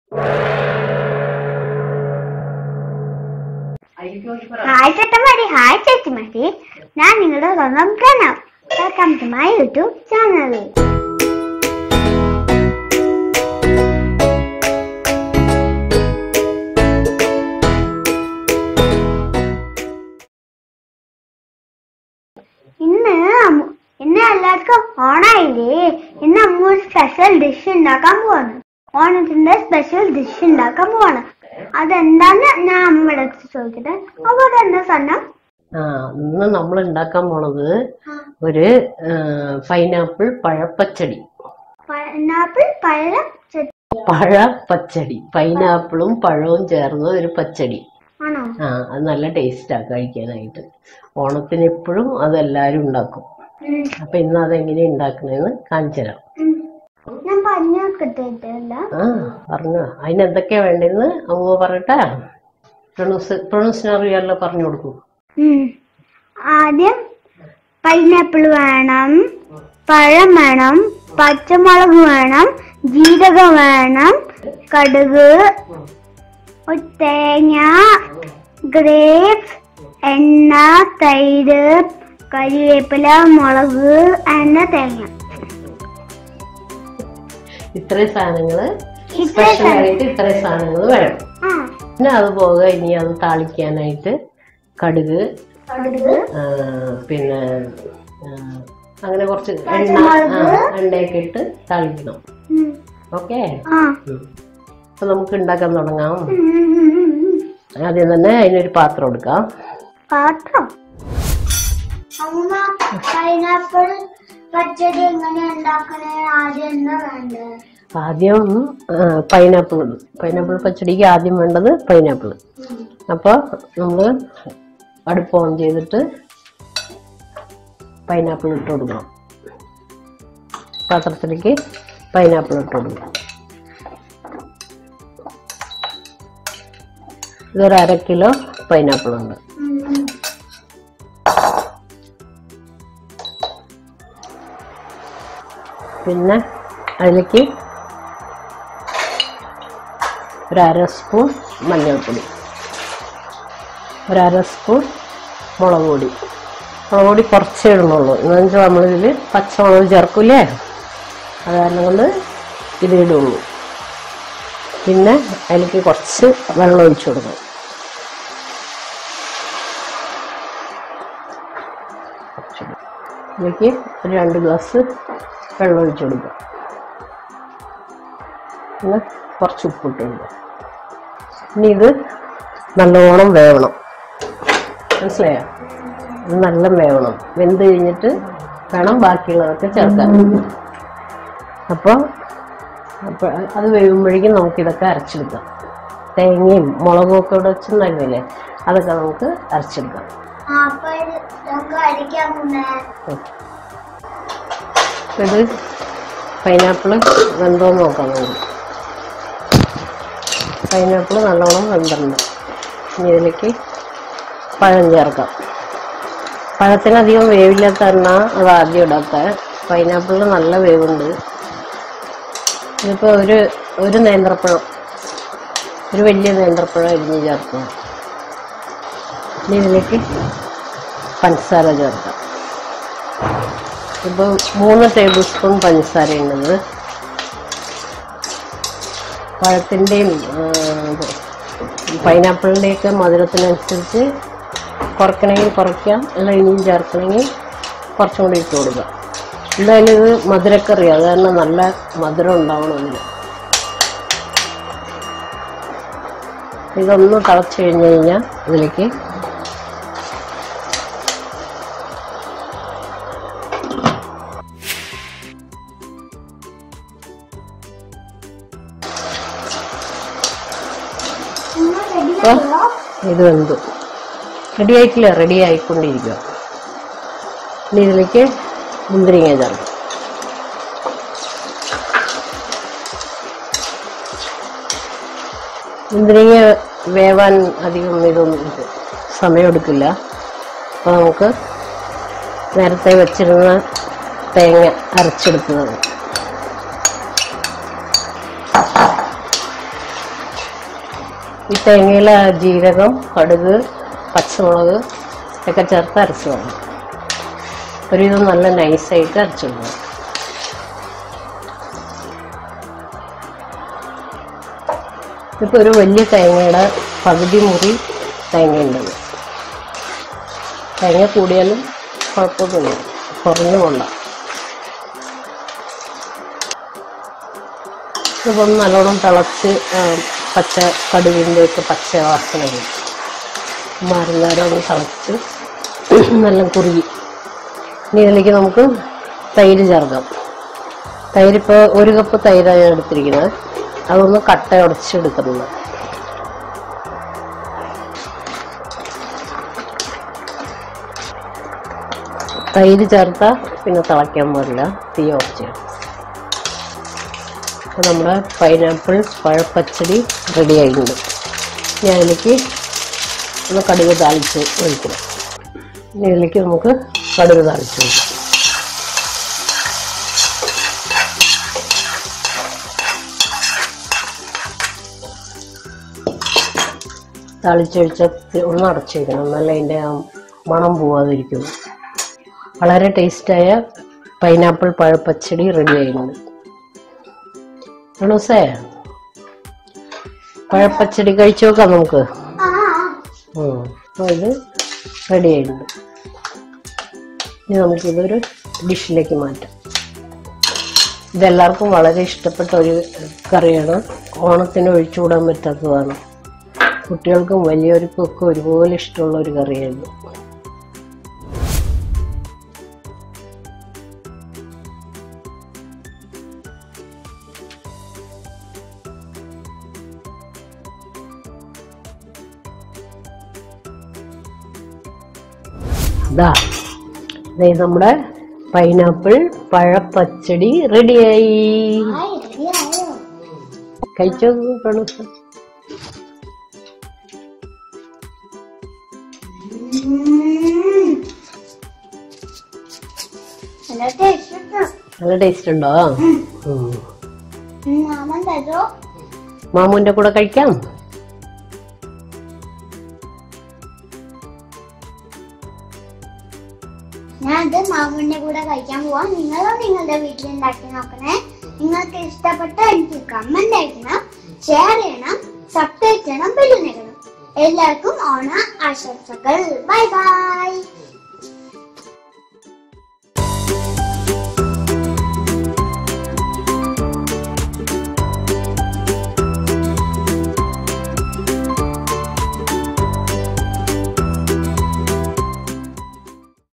Hi ചേട്ടന്മാരി hi ചേച്ചിമാരി ഞാൻ നിങ്ങളുടെ സ്വന്തം Pranav welcome to my YouTube channel ഇന്ന് അമ്മു- ഇന്ന് എല്ലാവർക്കും ഓണായില്ലേ ഇന്ന് അമ്മ ഒരു സ്പെഷ്യൽ ഡിഷ് ഉണ്ടാക്കാൻ പോവാണ് ഓണത്തിന്റെ സ്പെഷ്യൽ ഡിഷ് ഉണ്ടാക്കാൻ പോവാണ് അതെന്താന്ന് ഞാൻ അമ്മയുടെ അടുത്ത് ചോദിക്കട്ടെ അപ്പൊ അതെന്താ സന്നം ആ ഇന്ന് നമ്മൾ ഉണ്ടാക്കാൻ പോണത് ഒരു പൈനാപ്പിൾ പഴപ്പച്ചടി പൈനാപ്പിൾ പഴം ചെ- പഴപ്പച്ചടി പൈനാപ്പിളും പഴവും ചേർന്ന ഒരു പച്ചടി ആണോ ആ അത് നല്ല ടേസ്റ്റാ കഴിക്കാനായിട്ട് ഓണത്തിന് എപ്പോഴും അതെല്ലാരും ഉണ്ടാക്കും ഉം. അപ്പൊ ഇന്ന് അതെങ്ങനെ ഉണ്ടാക്കണേന്ന് കാണിച്ചു തരാം ഉം. ഞാൻ പറഞ്ഞു കിട്ടിയിട്ടില്ല ആ പറഞ്ഞു അതിന് എന്തൊക്കെയാ വേണ്ടതെന്ന് അമ്മ പറയട്ടെ പ്രൊണൂസ് പ്രൊണൂസിന് അറിയാമല്ലോ പറഞ്ഞു കൊടുക്കൂ ഉം. ആദ്യം പൈനാപ്പിൾ വേണം പഴം വേണം പച്ചമുളക് വേണം ജീരകം വേണം കടുക് ഒരു തേങ്ങ ഗ്രേപ്സ് എണ്ണ തൈര് കരിവേപ്പില മുളക് എണ്ണ തേങ്ങ ഇത്രയും സാധനങ്ങള് ഇത്രയും സ്പെഷ്യൽ ആയിട്ട് ഇത്രയും സാധനങ്ങൾ വേണം ആ പിന്നെ അതുപോകെ ഇനി അത് താളിക്കാനായിട്ട് കടുക് കടുക് ആ, പിന്നെ ആ, അങ്ങനെ കുറച്ച് എണ്ണ ആ, എണ്ണയൊക്കെ ഇട്ട് താളിക്കണം ഉം. ഓക്കെ ആ അപ്പൊ നമുക്ക് ഉണ്ടാക്കാൻ തുടങ്ങാം ഉം, ഉം, ഉം, ഉം, ഉം. ആദ്യം തന്നെ അതിനൊരു പാത്രം എടുക്കാം പാത്രം അമ്മ പൈനാപ്പിൾ പച്ചടി എങ്ങനെ ഉണ്ടാക്കണേ ആദ്യം എന്താ വേണ്ടത് ആദ്യം പൈനാപ്പിൾ ഇടും പൈനാപ്പിൾ പച്ചടിക്ക് ആദ്യം വേണ്ടത് പൈനാപ്പിൾ അപ്പോൾ നമ്മൾ അടുപ്പ് ഓൺ ചെയ്തിട്ട് പൈനാപ്പിൾ ഇട്ട് കൊടുക്കണം പാത്രത്തിലേക്ക് പൈനാപ്പിൾ ഇട്ട് കൊടുക്കണം ഇതൊരു അര കിലോ പൈനാപ്പിൾ ഉണ്ട് പിന്നെ അതിലേക്ക് ഒരു അര സ്പൂൺ മഞ്ഞൾപ്പൊടി ഒരു അര സ്പൂൺ മുളക് പൊടി മുളക് പൊടി കുറച്ചേ ഇടുന്നുള്ളൂ എന്ന് വെച്ചാൽ നമ്മളിതിൽ പച്ചമുളക് ചേർക്കൂലേ അത് കാരണം കൊണ്ട് ഇത് ഇടുള്ളൂ പിന്നെ അതിലേക്ക് കുറച്ച് വെള്ളം ഒഴിച്ചു കൊടുക്കണം ഇതിലേക്ക് ഒരു രണ്ട് ഗ്ലാസ് വെള്ളം ഒഴിച്ചു കൊടുക്കുക പിന്നെ കുറച്ച് ഉപ്പിട്ട് കൊടുക്കുക ഇനി ഇത് നല്ലോണം വേവണം മനസ്സിലായോ ഇത് നല്ല വേവണം വെന്ത് കഴിഞ്ഞിട്ട് വേണം ബാക്കിയുള്ളതൊക്കെ ചേർക്കാൻ അപ്പോൾ അപ്പോൾ അത് വേവുമ്പോഴേക്കും നമുക്കിതൊക്കെ അരച്ചെടുക്കാം തേങ്ങയും മുളകും ഒക്കെ ഇവിടെ വെച്ചിട്ടുണ്ടായിരുന്നില്ലേ അതൊക്കെ നമുക്ക് അരച്ചെടുക്കാം അപ്പൊ നമുക്ക് അടിക്കാൻ പോകുന്നേ ഉം. ഇത് പൈനാപ്പിൾ വെന്തോന്ന് നോക്കാം നമുക്ക് പൈനാപ്പിൾ നല്ലോണം വെന്തിട്ടുണ്ട് ഇനി ഇതിലേക്ക് പഴം ചേർക്കാം പഴത്തിന് അധികം വേവില്ലാത്ത എണ്ണ അത് ആദ്യം ഇടാത്ത പൈനാപ്പിളിന് നല്ല വേവുണ്ട് ഇതിപ്പോൾ ഒരു ഒരു നേന്ത്രപ്പഴം ഒരു വലിയ നേന്ത്രപ്പഴം അരിഞ്ഞ് ചേർക്കുക ഇനി ഇതിലേക്ക് പഞ്ചസാര ചേർക്കാം ഇപ്പോൾ മൂന്ന് ടേബിൾ സ്പൂൺ പഞ്ചസാര ഉള്ളത് പഴത്തിൻ്റെയും പൈനാപ്പിളിൻ്റെയൊക്കെ മധുരത്തിനനുസരിച്ച് കുറയ്ക്കണമെങ്കിൽ കുറയ്ക്കാം അല്ല ഇനിയും ചേർക്കണമെങ്കിൽ കുറച്ചും കൂടി ഇട്ട് കൊടുക്കാം എന്തായാലും ഇത് മധുരക്കറി അത് കാരണം നല്ല മധുരം ഉണ്ടാവണം ഇതിന് ഇതൊന്ന് തിളച്ച് കഴിഞ്ഞ് കഴിഞ്ഞാൽ ഇതിലേക്ക് അപ്പോൾ ഇത് വെന്തു റെഡി ആയിട്ടില്ല റെഡി ആയിക്കൊണ്ടിരിക്കുക ഇനി ഇതിലേക്ക് മുന്തിരിങ്ങ ചേർക്കും മുന്തിരിങ്ങ വേവാൻ അധികം ഇതൊന്നും ഇത് സമയമെടുക്കില്ല അപ്പോൾ നമുക്ക് നേരത്തെ വെച്ചിരുന്ന തേങ്ങ അരച്ചെടുക്കുന്നത് ഈ തേങ്ങയിൽ ജീരകം കടുക് പച്ചമുളക് ഒക്കെ ചേർത്ത് അരച്ച് വേണം ഒരുവിധം നല്ല നൈസായിട്ട് അരച്ചു വേണം ഇപ്പോൾ ഒരു വലിയ തേങ്ങയുടെ പകുതി മുറി തേങ്ങയുണ്ടത് തേങ്ങ കൂടിയാലും കുഴപ്പമൊന്നുമില്ല കുറഞ്ഞു കൊള്ളാം ഇപ്പം നല്ലോണം തിളച്ച് ആ, പച്ച കടുകിൻ്റെ ഒക്കെ പച്ച വാസന വരും മാറുന്നേരം ഒന്ന് തിളച്ച് നല്ല കുറുകി ഇനി ഇതിലേക്ക് നമുക്ക് തൈര് ചേർക്കാം തൈര് ഇപ്പോൾ ഒരു കപ്പ് തൈരാണ് ഞാൻ എടുത്തിരിക്കുന്നത് അതൊന്ന് കട്ട ഉടച്ചെടുക്കുന്നത് തൈര് ചേർത്താൽ പിന്നെ തിളയ്ക്കാൻ പാടില്ല തീ ഓഫ് ചെയ്യണം അപ്പോൾ നമ്മുടെ പൈനാപ്പിൾ പഴപ്പച്ചടി റെഡി ആയിട്ടുണ്ട് ഇനി അതിലേക്ക് ഒന്ന് കടുക് താളിച്ച് ഒഴിക്കണം ഇനി ഇതിലേക്ക് നമുക്ക് കടുക് താളിച്ച് ഒഴിക്കാം താളിച്ചൊഴിച്ച ഒന്ന് അടച്ചു വയ്ക്കണം എന്നാലേ അതിൻ്റെ ആ മണം പോവാതിരിക്കും വളരെ ടേസ്റ്റായ പൈനാപ്പിൾ പഴപ്പച്ചടി റെഡി ആയിട്ടുണ്ട് ലുണൂസേ പഴപ്പച്ചടി കഴിച്ചു നോക്കാം നമുക്ക് ആ ഉം. അപ്പോൾ ഇത് റെഡി ആയിട്ടുണ്ട് ഇനി നമുക്കിതൊരു ഡിഷിലേക്ക് മാറ്റാം ഇതെല്ലാവർക്കും വളരെ ഇഷ്ടപ്പെട്ട ഒരു കറിയാണ് ഓണത്തിന് ഒഴിച്ചുകൂടാൻ പറ്റാത്തതാണ് കുട്ടികൾക്കും വലിയവർക്കും ഒക്കെ ഒരുപോലെ ഇഷ്ടമുള്ള ഒരു കറിയായിരുന്നു ഇതാ ദേ നമ്മുടെ പൈനാപ്പിൾ പഴപ്പച്ചടി റെഡിയായി ആയി റെഡിയായോ കഴിച്ചോ പ്രണൂസ് ഉം. നല്ല ടേസ്റ്റ് ഉണ്ട് നല്ല ടേസ്റ്റ് ഉണ്ടോ ഉം. ഉം, മാമൻ തരോ മാമുവിന്റെ കൂടെ കഴിക്കാം ഞാൻ ഇത് മാമുവിന്റെ കൂടെ കഴിക്കാൻ പോവാം നിങ്ങളും നിങ്ങളുടെ വീട്ടിൽ ഉണ്ടാക്കി നോക്കണേ നിങ്ങൾക്ക് ഇഷ്ടപ്പെട്ട എനിക്ക് കമന്റ് അയക്കണം ഷെയർ ചെയ്യണം സബ്സ്ക്രൈബ് ചെയ്യണം ബെല്ലും ഞെക്കണം എല്ലാവർക്കും ഓണ ആശംസകൾ ബൈ ബൈ